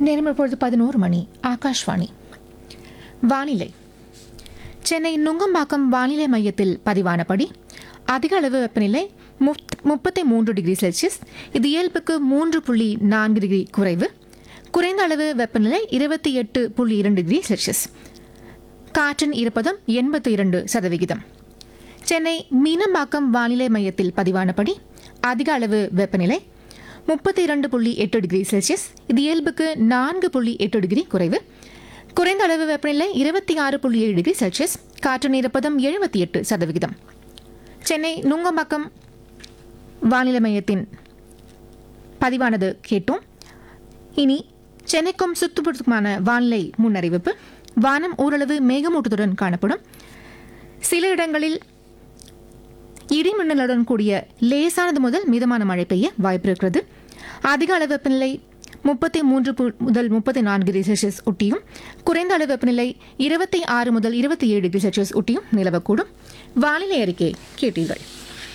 நேரம் இப்பொழுது பதினோரு மணி ஆகாஷ்வாணி வானிலை சென்னை நுங்கம்பாக்கம் வானிலை மையத்தில் பதிவானபடி அதிக அளவு வெப்பநிலை முப்- முப்பத்தி மூன்று டிகிரி செல்சியஸ் இது இயல்புக்கு மூன்று புள்ளி நான்கு டிகிரி குறைவு குறைந்த அளவு வெப்பநிலை இருபத்தி எட்டு புள்ளி இரண்டு டிகிரி செல்சியஸ் காற்றின் ஈரப்பதம் எண்பத்தி இரண்டு சதவிகிதம் சென்னை மீனம்பாக்கம் வானிலை மையத்தில் பதிவானபடி அதிக அளவு வெப்பநிலை முப்பத்தி இரண்டு புள்ளி எட்டு டிகிரி செல்சியஸ் இது இயல்புக்கு நான்கு புள்ளி எட்டு டிகிரி குறைவு குறைந்த அளவு வெப்பநிலை இருபத்தி ஆறு புள்ளி ஏழு டிகிரி செல்சியஸ் காற்று ஈரப்பதம் எழுபத்தி எட்டு சதவிகிதம் சென்னை நுங்கம்பாக்கம் வானிலை மையத்தின் பதிவானது கேட்டோம் இனி சென்னைக்கும் சுற்றுப்புறத்துக்குமான வானிலை முன்னறிவிப்பு வானம் ஓரளவு மேகமூட்டத்துடன் காணப்படும் சில இடங்களில் இடிமின்னலுடன் கூடிய லேசானது முதல் மிதமான மழை பெய்ய வாய்ப்பு இருக்கிறது அதிக அளவு வெப்பநிலை முப்பத்தி மூன்று பு- முதல் முப்பத்தி நான்கு டிகிரி செல்சியஸ் ஒட்டியும் குறைந்த அளவு வெப்பநிலை இருபத்தி ஆறு முதல் இருபத்தி ஏழு டிகிரி செல்சியஸ் ஒட்டியும் நிலவக்கூடும் வானிலை அறிக்கை கேட்டீர்கள்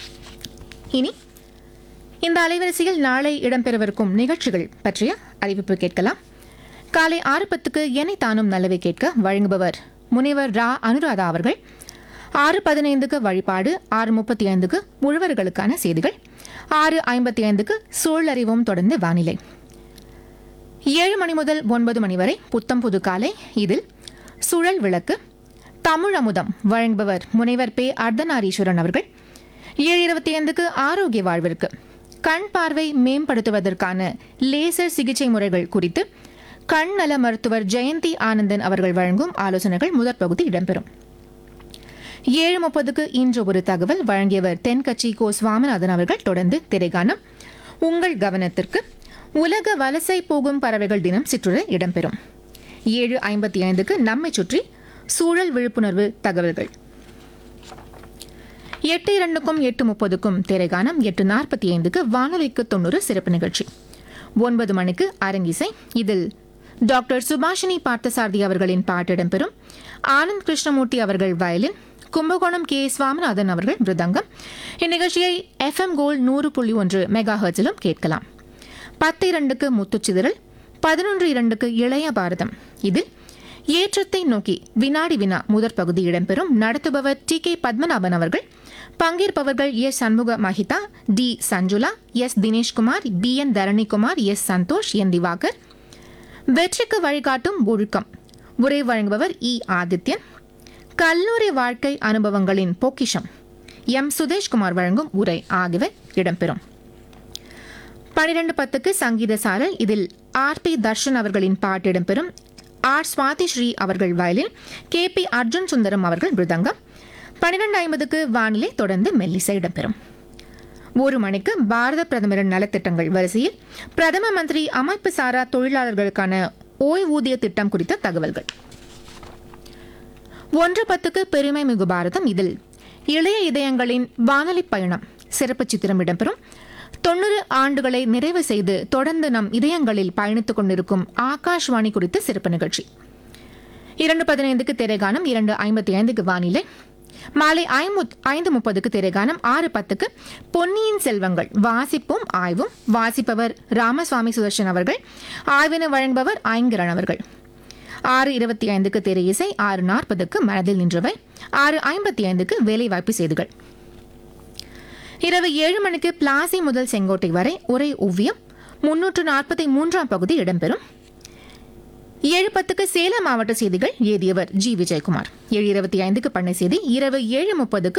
இனி இந்த அலைவரிசையில் நாளை இடம்பெறவிருக்கும் நிகழ்ச்சிகள் பற்றிய அறிவிப்பு கேட்கலாம் காலை ஆறு பத்துக்கு என்னை தானும் நல்லவை கேட்க வழங்குபவர் முனைவர் ரா அனுராதா அவர்கள் ஆறு பதினைந்துக்கு வழிபாடு ஆறு முப்பத்தி ஐந்துக்கு உழவர்களுக்கான செய்திகள் ஆறு ஐம்பத்தி ஐந்துக்கு சூழறிவும் தொடர்ந்து வானிலை ஏழு மணி முதல் ஒன்பது மணி வரை புத்தம் புது காலை இதில் சுழல் விளக்கு தமிழ் அமுதம் வழங்குபவர் முனைவர் பே அர்த்தநாரீஸ்வரன் அவர்கள் ஏழு இருபத்தி ஐந்துக்கு ஆரோக்கிய வாழ்விற்கு கண் பார்வை மேம்படுத்துவதற்கான லேசர் சிகிச்சை முறைகள் குறித்து கண் நல மருத்துவர் ஜெயந்தி ஆனந்தன் அவர்கள் வழங்கும் ஆலோசனைகள் முதற் பகுதி இடம்பெறும் ஏழு முப்பதுக்கு இன்று ஒரு தகவல் வழங்கியவர் தென்கட்சி கோ சுவாமிநாதன் அவர்கள் தொடர்ந்து திரைகானம் உங்கள் கவனத்திற்கு உலக வலசை போகும் பறவைகள் தினம் சிற்றுரை இடம்பெறும் ஏழு ஐம்பத்தி ஐந்துக்கு நம்மை சுற்றி சூழல் விழிப்புணர்வு தகவல்கள் எட்டு இரண்டுக்கும் எட்டு முப்பதுக்கும் திரைகானம் எட்டு நாற்பத்தி ஐந்துக்கு வானொலிக்கு தொண்ணூறு சிறப்பு நிகழ்ச்சி ஒன்பது மணிக்கு அரங்கிசை இதில் டாக்டர் சுபாஷினி பார்த்தசாரதி அவர்களின் பாட்டு இடம்பெறும் ஆனந்த் கிருஷ்ணமூர்த்தி அவர்கள் வயலின் கும்பகோணம் கே சுவாமிநாதன் அவர்கள் மிருதங்கம் இந்நிகழ்ச்சியை எஃப்எம் கோல்ட் நூறு புள்ளி ஒன்று மெகா ஹெர்ட்ஸிலும் கேட்கலாம் பத்து இரண்டுக்கு முத்துச்சிதறல் பதினொன்று இரண்டுக்கு இளைய பாரதம் இதில் ஏற்றத்தை நோக்கி வினாடி வினா முதற் பகுதி இடம்பெறும் நடத்துபவர் டி கே பத்மநாபன் அவர்கள் பங்கேற்பவர்கள் S Shanmuga Mahitha T Sanjula S Dineshkumar P N Dharanikumar S Santhosh N Diwakar வெற்றிக்கு வழிகாட்டும் ஒழுக்கம் உரை வழங்குபவர் இ ஆதித்யன் கல்லூரி வாழ்க்கை அனுபவங்களின் பொக்கிஷம் எம் சுதேஷ்குமார் வழங்கும் உரை ஆகியவை இடம்பெறும் பனிரெண்டு பத்துக்கு சங்கீத சாரல் இதில் ஆர் பி தர்ஷன் அவர்களின் பாட்டு இடம்பெறும் ஆர் சுவாதி ஸ்ரீ அவர்கள் violin K P Arjun Sundaram அவர்கள் மிருதங்கம் பனிரெண்டு ஐம்பதுக்கு வானிலை தொடர்ந்து மெல்லிசை இடம்பெறும் ஒரு மணிக்கு பாரத பிரதமரின் நலத்திட்டங்கள் வரிசையில் பிரதம மந்திரி அமைப்பு சாரா தொழிலாளர்களுக்கான ஓய்வூதிய திட்டம் குறித்த தகவல்கள் ஒன்று பத்துக்கு பெருமை மிகு பாரதம் இதில் இளைய இதயங்களின் வானொலி பயணம் சிறப்பு சித்திரம் இடம்பெறும் தொண்ணூறு ஆண்டுகளை நிறைவு செய்து தொடர்ந்து நம் இதயங்களில் பயணித்துக் கொண்டிருக்கும் ஆகாஷ்வாணி குறித்த சிறப்பு நிகழ்ச்சி இரண்டு பதினைந்துக்கு திரைகானம் இரண்டு ஐம்பத்தி ஐந்துக்கு வானிலை மாலை ஐம்பு- ஐந்து முப்பதுக்கு திரைகானம் ஆறு பத்துக்கு பொன்னியின் செல்வங்கள் வாசிப்பும் ஆய்வும் வாசிப்பவர் ராமசுவாமி சுதர்ஷன் அவர்கள் ஆய்வினை வழங்குபவர் ஐங்கரன் அவர்கள் ஆறு இருபத்தி ஐந்துக்கு திரை இசை ஆறு நாற்பதுக்கு மனதில் நின்றவை ஆறு ஐம்பத்தி ஐந்துக்கு வேலைவாய்ப்பு செய்திகள் இரவு ஏழு மணிக்கு பிளாசி முதல் செங்கோட்டை வரை ஒரே ஓவியம் முன்னூற்று நாற்பத்தி மூன்றாம் பகுதி இடம்பெறும் ஏழு பத்துக்கு சேலம் மாவட்ட செய்திகள் எழுதியவர் ஜி விஜயகுமார் ஏழு இருபத்தி ஐந்துக்கு பண்ணை செய்தி இரவு ஏழு முப்பதுக்கு